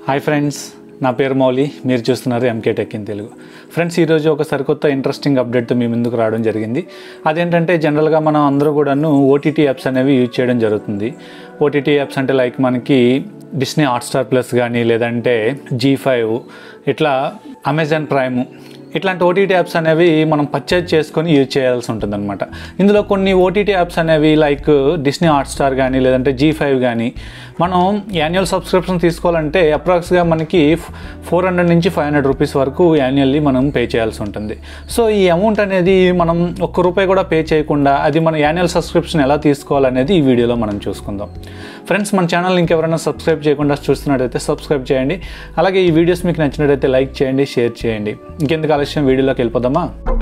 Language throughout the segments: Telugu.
హాయ్ ఫ్రెండ్స్ నా పేరు మౌలి మీరు చూస్తున్నారు MK tech in Telugu friends ఈరోజు ఒక సరికొత్త ఇంట్రెస్టింగ్ అప్డేట్తో మీ ముందుకు రావడం జరిగింది అదేంటంటే జనరల్గా మనం అందరూ కూడాను ఓటీటీ యాప్స్ అనేవి యూజ్ చేయడం జరుగుతుంది ఓటీటీ యాప్స్ అంటే లైక్ మనకి డిస్నీ హాట్స్టార్ ప్లస్ కానీ లేదంటే జీ ఫైవ్ ఇట్లా అమెజాన్ ప్రైమ్ ఇట్లాంటి ఓటీటీ యాప్స్ అనేవి మనం పర్చేజ్ చేసుకొని యూజ్ చేయాల్సి ఉంటుందన్నమాట ఇందులో కొన్ని ఓటీటీ యాప్స్ అనేవి లైక్ డిస్నీ హాట్స్టార్ కానీ లేదంటే జీ ఫైవ్ కానీ మనం యాన్యువల్ సబ్స్క్రిప్షన్ తీసుకోవాలంటే అప్రాక్స్గా మనకి ఫోర్ హండ్రెడ్ నుంచి ఫైవ్ హండ్రెడ్ రూపీస్ వరకు యాన్యువల్లీ మనం పే చేయాల్సి ఉంటుంది సో ఈ అమౌంట్ అనేది మనం ఒక్క రూపాయి కూడా పే చేయకుండా అది మన యాన్యువల్ సబ్స్క్రిప్షన్ ఎలా తీసుకోవాలనేది ఈ వీడియోలో మనం చూసుకుందాం ఫ్రెండ్స్ మన ఛానల్ ఇంకెవరైనా సబ్స్క్రైబ్ చేయకుండా చూస్తున్నట్టయితే సబ్స్క్రైబ్ చేయండి అలాగే ఈ వీడియోస్ మీకు నచ్చినట్టయితే లైక్ చేయండి షేర్ చేయండి ఇంకెందుకు ఆలస్యం వీడియోలోకి వెళ్ళిపోదామా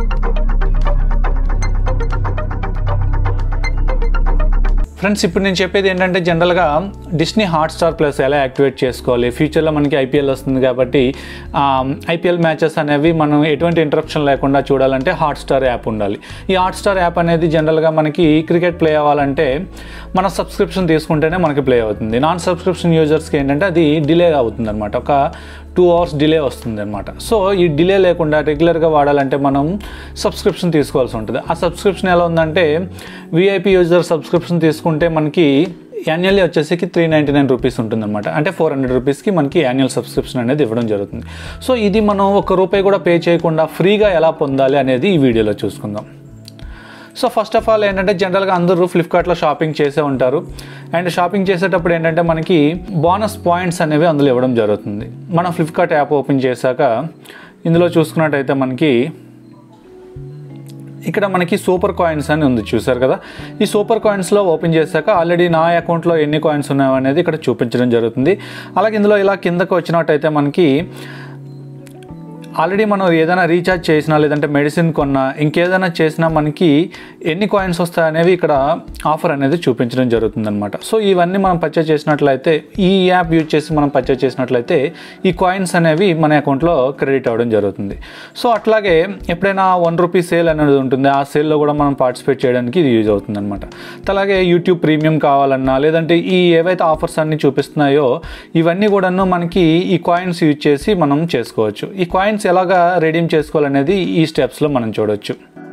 ఫ్రెండ్స్ ఇప్పుడు నేను చెప్పేది ఏంటంటే జనరల్గా డిస్నీ హాట్స్టార్ ప్లస్ ఎలా యాక్టివేట్ చేసుకోవాలి ఫ్యూచర్లో మనకి ఐపీఎల్ వస్తుంది కాబట్టి ఐపీఎల్ మ్యాచెస్ అనేవి మనం ఎటువంటి ఇంటరప్షన్ లేకుండా చూడాలంటే హాట్స్టార్ యాప్ ఉండాలి ఈ హాట్స్టార్ యాప్ అనేది జనరల్గా మనకి క్రికెట్ ప్లే అవ్వాలంటే మన సబ్స్క్రిప్షన్ తీసుకుంటేనే మనకి ప్లే అవుతుంది నాన్ సబ్స్క్రిప్షన్ యూజర్స్కి ఏంటంటే అది డిలే అవుతుంది అనమాట ఒక టూ అవర్స్ డిలే వస్తుంది అనమాట సో ఈ డిలే లేకుండా రెగ్యులర్గా వాడాలంటే మనం సబ్స్క్రిప్షన్ తీసుకోవాల్సి ఉంటుంది ఆ సబ్స్క్రిప్షన్ ఎలా ఉందంటే విఐపి యూజర్ సబ్స్క్రిప్షన్ తీసుకుంటే మనకి యాన్యువల్లీ వచ్చేసరికి త్రీ నైంటీ నైన్ రూపీస్ ఉంటుందన్నమాట అంటే ఫోర్ హండ్రెడ్ రూపీస్కి మనకి యాన్యువల్ సబ్స్క్రిప్షన్ అనేది ఇవ్వడం జరుగుతుంది సో ఇది మనం ఒక రూపాయి కూడా పే చేయకుండా ఫ్రీగా ఎలా పొందాలి అనేది ఈ వీడియోలో చూసుకుందాం సో ఫస్ట్ ఆఫ్ ఆల్ ఏంటంటే జనరల్గా అందరూ ఫ్లిప్కార్ట్లో షాపింగ్ చేసే ఉంటారు అండ్ షాపింగ్ చేసేటప్పుడు ఏంటంటే మనకి బోనస్ పాయింట్స్ అనేవి అందులో ఇవ్వడం జరుగుతుంది మనం ఫ్లిప్కార్ట్ యాప్ ఓపెన్ చేశాక ఇందులో చూసుకున్నట్టయితే మనకి ఇక్కడ మనకి సూపర్ కాయిన్స్ అని ఉంది చూసారు కదా ఈ సూపర్ కాయిన్స్లో ఓపెన్ చేశాక ఆల్రెడీ నా అకౌంట్లో ఎన్ని కాయిన్స్ ఉన్నాయో అనేది ఇక్కడ చూపించడం జరుగుతుంది అలాగే ఇందులో ఇలా కిందకు వచ్చినట్టయితే మనకి ఆల్రెడీ మనం ఏదైనా రీఛార్జ్ చేసినా లేదంటే మెడిసిన్ కొన్నా ఇంకేదైనా చేసినా మనకి ఎన్ని కాయిన్స్ వస్తాయనేవి ఇక్కడ ఆఫర్ అనేది చూపించడం జరుగుతుందన్నమాట సో ఇవన్నీ మనం పర్చేజ్ చేసినట్లయితే ఈ యాప్ యూజ్ చేసి మనం పర్చేజ్ చేసినట్లయితే ఈ కాయిన్స్ అనేవి మన అకౌంట్లో క్రెడిట్ అవ్వడం జరుగుతుంది సో అట్లాగే ఎప్పుడైనా వన్ రూపీ సేల్ అనేది ఉంటుంది ఆ సేల్లో కూడా మనం పార్టిసిపేట్ చేయడానికి ఇది యూజ్ అవుతుంది అనమాట అలాగే యూట్యూబ్ ప్రీమియం కావాలన్నా లేదంటే ఈ ఏవైతే ఆఫర్స్ అన్ని చూపిస్తున్నాయో ఇవన్నీ కూడాను మనకి ఈ కాయిన్స్ యూజ్ చేసి మనం చేసుకోవచ్చు ఈ కాయిన్స్ ఎలాగా రెడీమ్ చేసుకోవాలనేది ఈ స్టెప్స్లో మనం చూడొచ్చు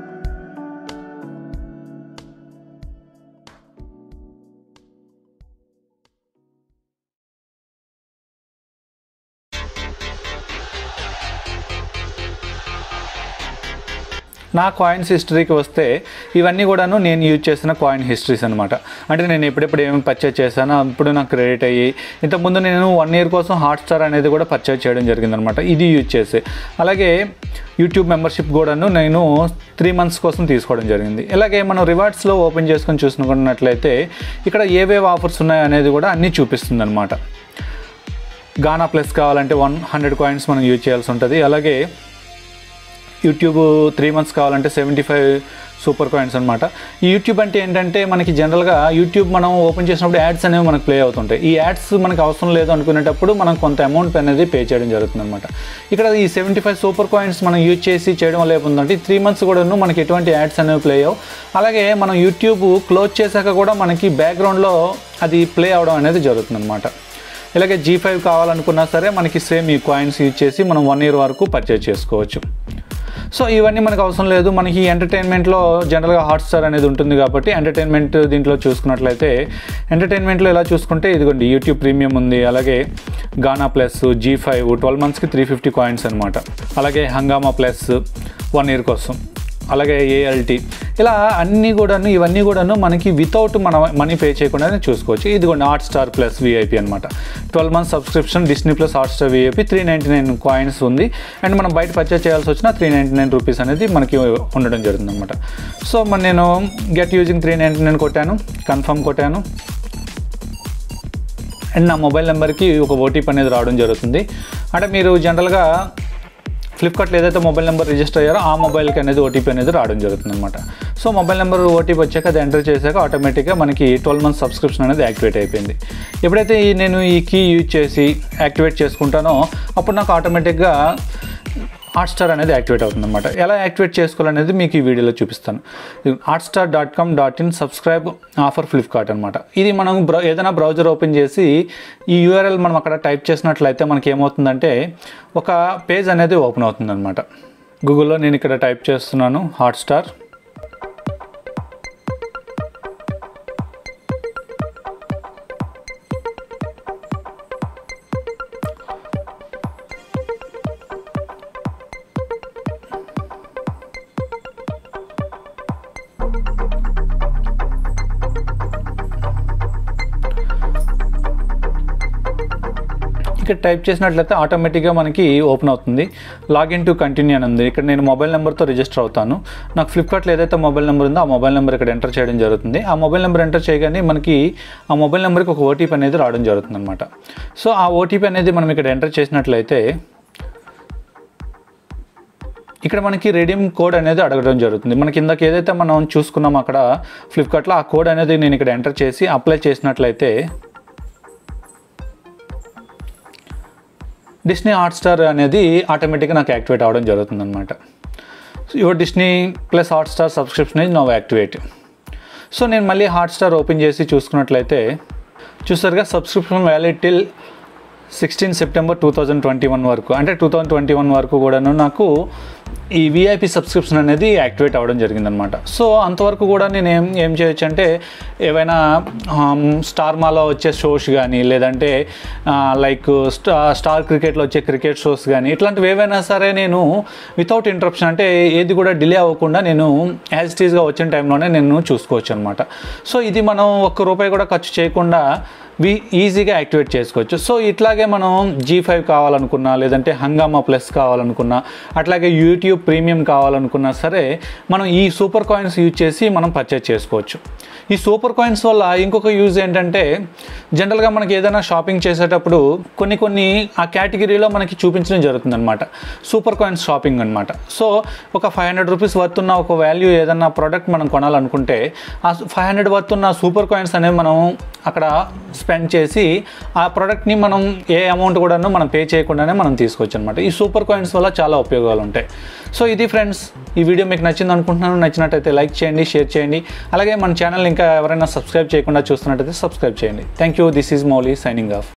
నా కాయిన్స్ హిస్టరీకి వస్తే ఇవన్నీ కూడాను నేను యూజ్ చేసిన కాయిన్ హిస్టరీస్ అనమాట అంటే నేను ఎప్పుడెప్పుడు ఏమేమి పర్చేజ్ చేశానో అప్పుడు నాకు క్రెడిట్ అయ్యి ఇంతకుముందు నేను వన్ ఇయర్ కోసం హాట్స్టార్ అనేది కూడా పర్చేజ్ చేయడం జరిగిందనమాట ఇది యూజ్ చేసి అలాగే యూట్యూబ్ మెంబర్షిప్ కూడాను నేను త్రీ మంత్స్ కోసం తీసుకోవడం జరిగింది ఇలాగే మనం రివార్డ్స్లో ఓపెన్ చేసుకొని చూసుకున్నట్లయితే ఇక్కడ ఏవేవి ఆఫర్స్ ఉన్నాయో అనేది కూడా అన్నీ చూపిస్తుంది అనమాట గానా ప్లస్ కావాలంటే వన్ హండ్రెడ్ కాయిన్స్ మనం యూజ్ చేయాల్సి ఉంటుంది అలాగే యూట్యూబ్ త్రీ మంత్స్ కావాలంటే సెవెంటీ ఫైవ్ సూపర్ కాయిన్స్ అనమాట ఈ యూట్యూబ్ అంటే ఏంటంటే మనకి జనరల్గా యూట్యూబ్ మనం ఓపెన్ చేసినప్పుడు యాడ్స్ అనేవి మనకు ప్లే అవుతుంటాయి ఈ యాడ్స్ మనకు అవసరం లేదు అనుకునేటప్పుడు మనం కొంత అమౌంట్ అనేది పే చేయడం జరుగుతుంది అనమాట ఇక్కడ ఈ సెవెంటీ ఫైవ్ సూపర్ కాయిన్స్ మనం యూజ్ చేసి చేయడం వల్ల ఏముందంటే త్రీ మంత్స్ కూడాను మనకి ఎటువంటి యాడ్స్ అనేవి ప్లే అవ్వవు అలాగే మనం యూట్యూబ్ క్లోజ్ చేశాక కూడా మనకి బ్యాక్గ్రౌండ్లో అది ప్లే అవడం అనేది జరుగుతుంది అనమాట ఇలాగే జీ ఫైవ్ కావాలనుకున్నా సరే మనకి సేమ్ ఈ కాయిన్స్ యూజ్ చేసి మనం వన్ ఇయర్ వరకు పర్చేజ్ చేసుకోవచ్చు సో ఇవన్నీ మనకు అవసరం లేదు మనకి ఎంటర్టైన్మెంట్లో జనరల్గా హాట్స్టార్ అనేది ఉంటుంది కాబట్టి ఎంటర్టైన్మెంట్ దీంట్లో చూసుకున్నట్లయితే ఎంటర్టైన్మెంట్లో ఎలా చూసుకుంటే ఇదిగోండి యూట్యూబ్ ప్రీమియం ఉంది అలాగే Gaana plus Zee five twelve మంత్స్కి త్రీ ఫిఫ్టీ కాయిన్స్ అనమాట అలాగే హంగామా ప్లస్ వన్ ఇయర్ కోసం అలాగే ఏఎల్టీ ఇలా అన్నీ కూడాను ఇవన్నీ కూడాను మనకి వితౌట్ మన మనీ పే చేయకుండానే చూసుకోవచ్చు ఇదిగోండి హాట్ స్టార్ ప్లస్ విఐపి అనమాట twelve months subscription Disney plus Hotstar VIP three ninety nine coins ఉంది అండ్ మనం బయట పర్చేస్ చేయాల్సి వచ్చిన త్రీ నైంటీ నైన్ రూపీస్ అనేది మనకి ఉండడం జరుగుతుంది అనమాట సో మరి నేను get using three ninety nine కొట్టాను కన్ఫర్మ్ కొట్టాను అండ్ నా మొబైల్ నెంబర్కి ఒక ఓటీపీ అనేది రావడం జరుగుతుంది అంటే మీరు జనరల్గా ఫ్లిప్కార్ట్లో ఏదైతే మొబైల్ నెంబర్ రిజిస్టర్ అయ్యారో ఆ మొబైల్కి అనేది ఓటీపీ అనేది రావడం జరుగుతుంది అనమాట సో మొబైల్ నెంబర్ ఓటీపీ వచ్చాక అది ఎంటర్ చేశాక ఆటోమేటిక్గా మనకి ట్వెల్వ్ మంత్స్ సబ్స్క్రిప్షన్ అనేది యాక్టివేట్ అయిపోయింది ఎప్పుడైతే ఈ నేను ఈ కీ యూజ్ చేసి యాక్టివేట్ చేసుకుంటానో అప్పుడు నాకు ఆటోమేటిక్గా హాట్స్టార్ అనేది యాక్టివేట్ అవుతుంది అనమాట ఎలా యాక్టివేట్ చేసుకోవాలనేది మీకు ఈ వీడియోలో చూపిస్తాను Hotstar dot com dot in subscribe offer Flipkart అనమాట ఇది మనం బ్రౌ ఏదైనా బ్రౌజర్ ఓపెన్ చేసి ఈ యూఆర్ఎల్ మనం అక్కడ టైప్ చేసినట్లయితే మనకి ఏమవుతుందంటే ఒక పేజ్ అనేది ఓపెన్ అవుతుంది అనమాట గూగుల్లో నేను ఇక్కడ టైప్ చేస్తున్నాను హాట్స్టార్ ఇక్కడ టైప్ చేసినట్లయితే ఆటోమేటిక్గా మనకి ఓపెన్ అవుతుంది లాగిన్ టు కంటిన్యూ అని ఉంది ఇక్కడ నేను మొబైల్ నెంబర్తో రిజిస్టర్ అవుతాను నాకు ఫ్లిప్కార్ట్లో ఏదైతే మొబైల్ నెంబర్ ఉందో ఆ మొబైల్ నెంబర్ ఇక్కడ ఎంటర్ చేయడం జరుగుతుంది ఆ మొబైల్ నెంబర్ ఎంటర్ చేయగానే మనకి ఆ మొబైల్ నెంబర్కి ఒక ఓటీపీ అనేది రావడం జరుగుతుంది అనమాట సో ఆ ఓటీపీ అనేది మనం ఇక్కడ ఎంటర్ చేసినట్లయితే ఇక్కడ మనకి రెడీమ్ కోడ్ అనేది అడగడం జరుగుతుంది మనకి ఇందాక ఏదైతే మనం చూసుకున్నాం అక్కడ ఫ్లిప్కార్ట్లో ఆ కోడ్ అనేది నేను ఇక్కడ ఎంటర్ చేసి అప్లై చేసినట్లయితే డిస్నీ హాట్స్టార్ అనేది ఆటోమేటిక్గా నాకు యాక్టివేట్ అవ్వడం జరుగుతుంది అనమాట your Disney plus Hotstar subscription is now activate so నేను మళ్ళీ హాట్స్టార్ ఓపెన్ చేసి చూసుకున్నట్లయితే చూసారుగా subscription valid till sixteen September two thousand twenty one వరకు అంటే టూ థౌజండ్ ట్వంటీ వన్ వరకు కూడాను నాకు ఈ విఐపి సబ్స్క్రిప్షన్ అనేది యాక్టివేట్ అవ్వడం జరిగిందనమాట సో అంతవరకు కూడా నేను ఏం ఏం చేయొచ్చు అంటే ఏవైనా స్టార్ మాలో వచ్చే షోస్ కానీ లేదంటే లైక్ స్టా స్టార్ క్రికెట్లో వచ్చే క్రికెట్ షోస్ కానీ ఇట్లాంటివి ఏవైనా సరే నేను వితౌట్ ఇంటరప్షన్ అంటే ఏది కూడా డిలే అవ్వకుండా నేను యాజ్ ఇట్ ఈస్గా వచ్చిన టైంలోనే నేను చూసుకోవచ్చు అనమాట సో ఇది మనం ఒక్క రూపాయి కూడా ఖర్చు చేయకుండా వి ఈజీగా యాక్టివేట్ చేసుకోవచ్చు సో ఇట్లాగే మనం జీ ఫైవ్ కావాలనుకున్నా లేదంటే హంగామా ప్లస్ కావాలనుకున్నా అట్లాగే యూట్యూబ్ ప్రీమియం కావాలనుకున్నా సరే మనం ఈ సూపర్ కాయిన్స్ యూజ్ చేసి మనం పర్చేజ్ చేసుకోవచ్చు ఈ సూపర్ కాయిన్స్ వల్ల ఇంకొక యూజ్ ఏంటంటే జనరల్గా మనకి ఏదైనా షాపింగ్ చేసేటప్పుడు కొన్ని కొన్ని ఆ కేటగిరీలో మనకి చూపించడం జరుగుతుంది అనమాట సూపర్ కాయిన్స్ షాపింగ్ అనమాట సో ఒక ఫైవ్ హండ్రెడ్ రూపీస్ వర్త్ ఉన్న ఒక వాల్యూ ఏదైనా ప్రోడక్ట్ మనం కొనాలనుకుంటే ఆ ఫైవ్ హండ్రెడ్ వర్త్ ఉన్న సూపర్ కాయిన్స్ అనేవి మనం అక్కడ స్పెండ్ చేసి ఆ ప్రోడక్ట్ని మనం ఏ అమౌంట్ కూడాను మనం పే చేయకుండానే మనం తీసుకోవచ్చు అనమాట ఈ సూపర్ కాయిన్స్ వల్ల చాలా ఉపయోగాలు ఉంటాయి సో ఇది ఫ్రెండ్స్ ఈ వీడియో మీకు నచ్చింది అనుకుంటున్నాను నచ్చినట్టయితే లైక్ చేయండి షేర్ చేయండి అలాగే మన ఛానల్ ఇంకా ఎవరైనా సబ్స్క్రైబ్ చేయకుండా చూస్తున్నట్టయితే సబ్స్క్రైబ్ చేయండి thank you this is Mouli signing of